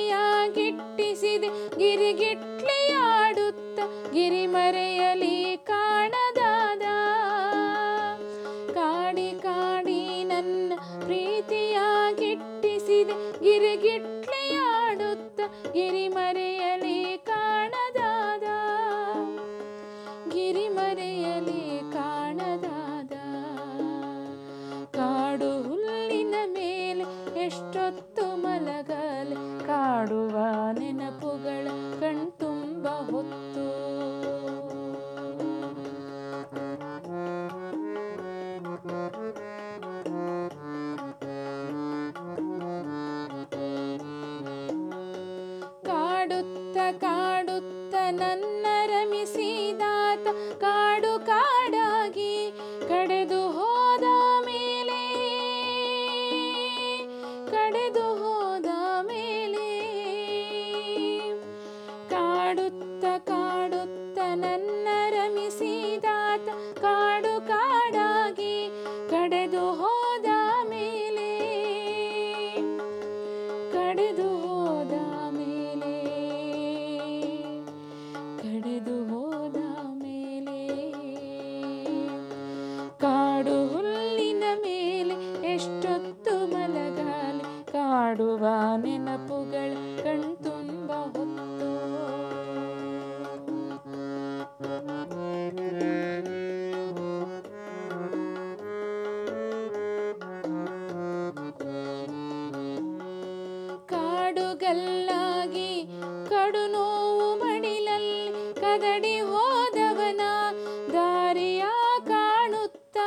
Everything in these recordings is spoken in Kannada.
ಪ್ರೀತಿಯಾಗಿಟ್ಟಿಸಿದೆ ಗಿರಿಗಿಟ್ಲಿಯಾಡುತ್ತ ಗಿರಿ ಮರೆಯಲಿ ಕಾಣದಾದ ಕಾಡಿ ಕಾಡಿ ನನ್ನ ಪ್ರೀತಿಯಾಗಿಟ್ಟಿಸಿದೆ ಗಿರಿಗಿಟ್ಲಿಯಾಡುತ್ತ ಗಿರಿ ಮರೆಯಲಿ ಕಾಣದಾದ ಗಿರಿ ಮರೆಯಲಿ ಕಾಣದಾದ ಕಾಡು ಹುಲ್ಲಿನ ಮೇಲೆ ಎಷ್ಟೊತ್ತು ಮಲಗಲೆ ಕಾಡುವ ನೆನಪುಗಳ ಕಣ್ತುಂಬ ಹೊತ್ತು ಕಾಡುತ್ತ ಕಾಡುತ್ತ ನನ್ನ ರಮಿಸಿದಾತ ಕಾಡು ಕಾಡಾಗಿ ಕಡೆದು ಹೋದ ಮೇಲೆ ಕಡೆದು ಹೋದ ಮೇಲೆ ಕಾಡುತ್ತ ಕಾಡುತ್ತ ನನ್ನ ರಮಿಸಿದಾತ ಕಾಡು ಕಾಡಾಗಿ ಕಡೆದು ಹೋದ ಮೇಲೆ ಕಡೆದು ಹೋದ ಮೇಲೆ ಕಡೆದು ಹೋದ ಮೇಲೆ ಕಾಡು ಹುಲ್ಲಿನ ಮೇಲೆ ಎಷ್ಟೊತ್ತು ಮಲಗಾಲೆ ಕಾಡುವ ನೆನಪುಗಳ ಕಣ್ತುಂಬ ಹೊತ್ತು ಕಾಡುಗಲ್ಲಾಗಿ ಕಡು ನೋವು ಮಡಿಲಲ್ಲಿ ಕದಡಿ ಹೋದವನ ದಾರಿಯ ಕಾಣುತ್ತಾ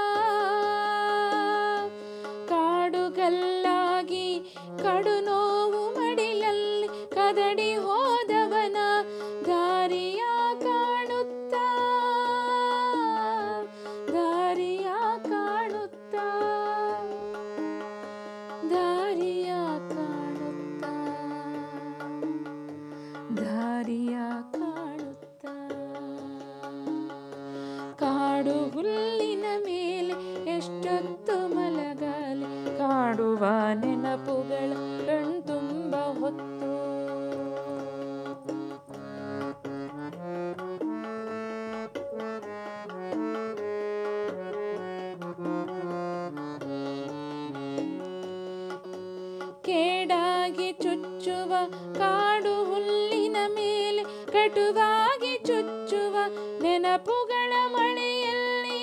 ಕಾಡುಗಲ್ಲಾಗಿ ಕಡು ನೋವು ಮಡಿಲಲ್ಲಿ ಕದಡಿ ಹೋದವನ ದಾರಿಯ ಕಾಣುತ್ತಾ ದಾರಿಯ ಕಾಣುತ್ತಾ ದಾರಿಯ ಕಾಣುತ್ತಾ ದಾರಿಯ ಕಾಣುತ್ತಾ ಕಾಡು ಹುಲ್ಲಿನ ಮೇಲೆ ಎಷ್ಟೊತ್ತು ಮಲಗಲೆ ಕಾಡುವ ನೆನಪುಗಳ ಕಣ್ತುಂಬ ಹೊತ್ತು ಕೇಡಾಗಿ ಚುಚ್ಚುವ ಕಾಡು ಹುಲ್ಲಿನ ಮೇಲೆ ಕಟುವಾಗಿ ಚುಚ್ಚುವ ನೆನಪುಗಳ ಮಳೆಯಲ್ಲಿ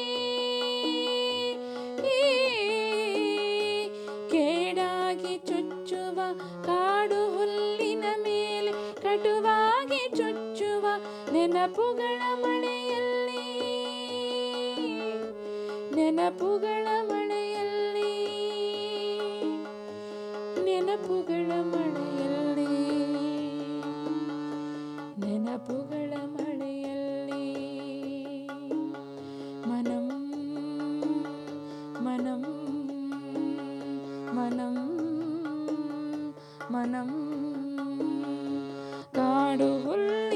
ಕೇಡಾಗಿ ಚುಚ್ಚುವ ಕಾಡು ಹುಲ್ಲಿನ ಮೇಲೆ ಕಟುವಾಗಿ ಚುಚ್ಚುವ ನೆನಪುಗಳ ಮಳೆಯಲ್ಲಿ ನೆನಪುಗಳ ಮಳೆಯಲ್ಲಿ ನೆನಪುಗಳ ಮಳೆಯಲ್ಲಿ ನೆನಪುಗಳ ಮಳೆಯಲ್ಲಿ ಮನಂ ಮನಂ ಮನಂ ಮನಂ ಕಾಡು ಹುಲ್ಲು